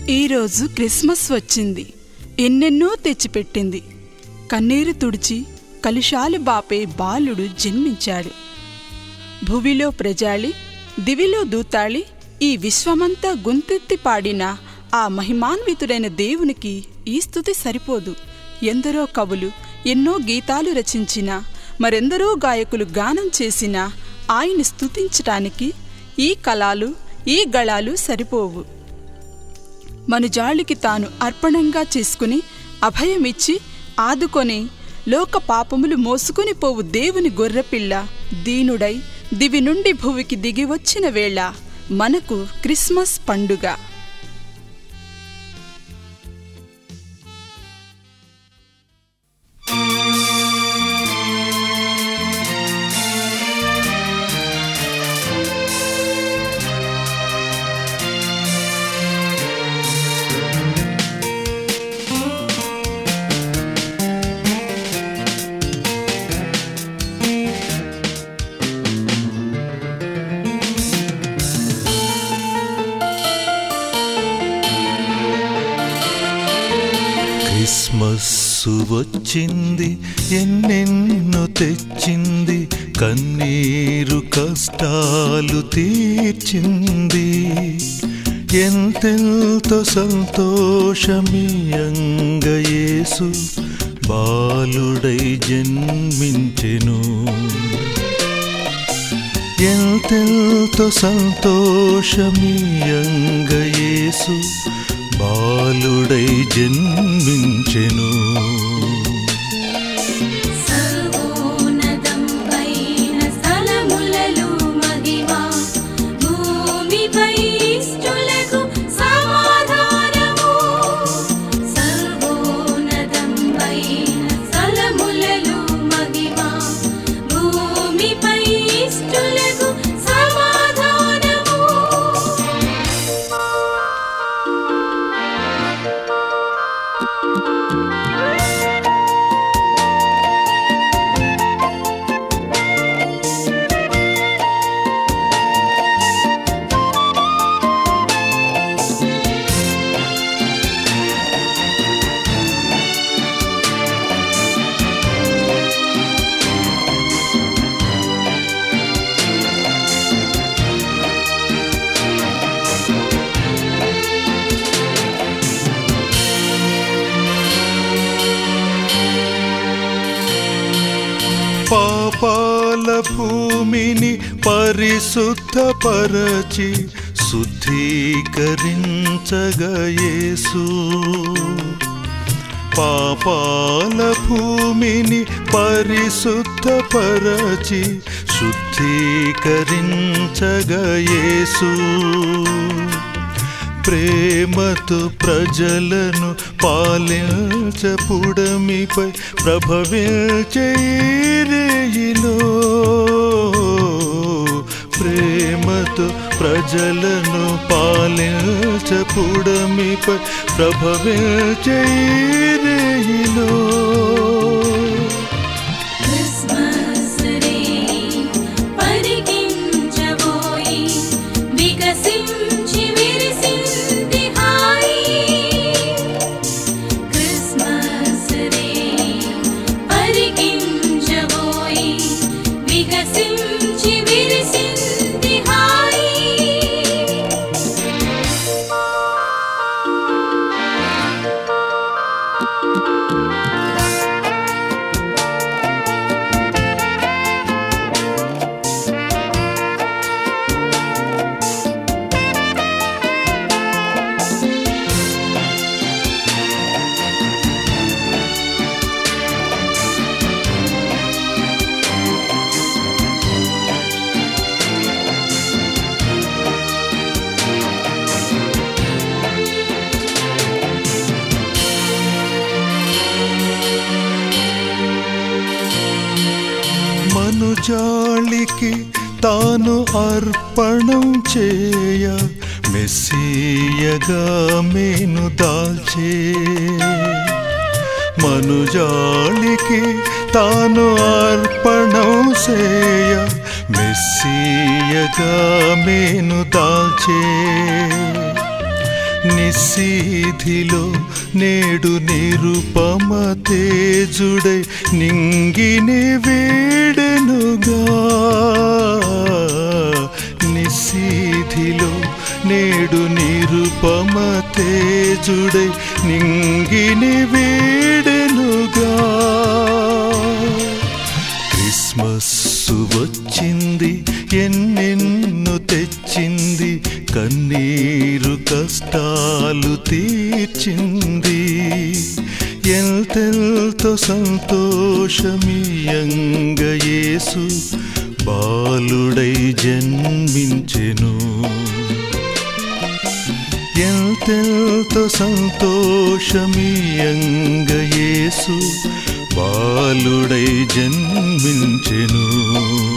ఈరోజు క్రిస్మస్ వచ్చింది ఎన్నెన్నో తెచ్చిపెట్టింది కన్నీరు తుడిచి కలుషాలు బాపే బాలుడు జన్మించాడు భువిలో ప్రజాళి దివిలో దూతాళి ఈ విశ్వమంతా గొంతెత్తి పాడిన ఆ మహిమాన్వితుడైన దేవునికి ఈ స్థుతి సరిపోదు ఎందరో కవులు ఎన్నో గీతాలు రచించిన మరెందరో గాయకులు గానం చేసిన ఆయన్ని స్తుతించటానికి ఈ కళాలు ఈ గళాలు సరిపోవు మనుజాళికి తాను అర్పణంగా చేసుకుని అభయమిచ్చి ఆదుకొని లోక పాపములు మోసుకొని పోవు దేవుని గొర్రెపిల్ల దీనుడై దివి నుండి భువికి దిగివచ్చిన వేళ మనకు క్రిస్మస్ పండుగ క్రిస్మస్సు వచ్చింది ఎన్నెన్నో తెచ్చింది కన్నీరు కష్టాలు తీర్చింది ఎంతెంతో సంతోషమీయంగయేసు బాలుడై జన్మించెను ఎంతెంతో సంతోషమీయంగయేసు బాలుడై జన్మించెను సర్వోన్నతం పైన స్థలములలో మహిమా భూమిపై ఇష్టులకు సమాధానము సర్వోన్నతం పైన స్థలములలో మహిమా భూమిపై ఇష్టులకు సమాధానము పాపాల భూమిని పరిశుద్ధపరచి శుద్ధీకరించగయేసు పాపాల భూమిని పరిశుద్ధపరచి శుద్ధీకరించగయేసు ప్రేమతో ప్రజలను పాలించపుడమిపై ప్రభవించేయిలో ప్రేమతో ప్రజలను పాలించపుడమిపై ప్రభవించేయిలో క్రిస్మస్ రే పరికించబోయి వికసించి విరిసింది హాయి క్రిస్మస్ రే పరికించబోయి వికసించి విరిసింది హాయి మనుజాళికి తాను అర్పణం చేయ మెస్సీయగా మేను దాల్చే మనుజాళికి తాను అర్పణం చేయ మెస్సీయగా మేను దాల్చే నిస్సీధిలో నేడు నిరుపమ తేజుడై నింగిని వేడెనుగా నిస్సీధిలో నేడు నిరుపమ తేజుడై నింగిని వేడెనుగా క్రిస్మస్ వచ్చింది ఎన్నెన్ను తెచ్చింది కన్నీరు కష్టాలు తీర్చింది ఎంతెంతో సంతోషమీయంగ యేసు బాలుడై జన్మించెను ఎంతెంతో సంతోషమీయంగ యేసు బాలుడై జన్మించెను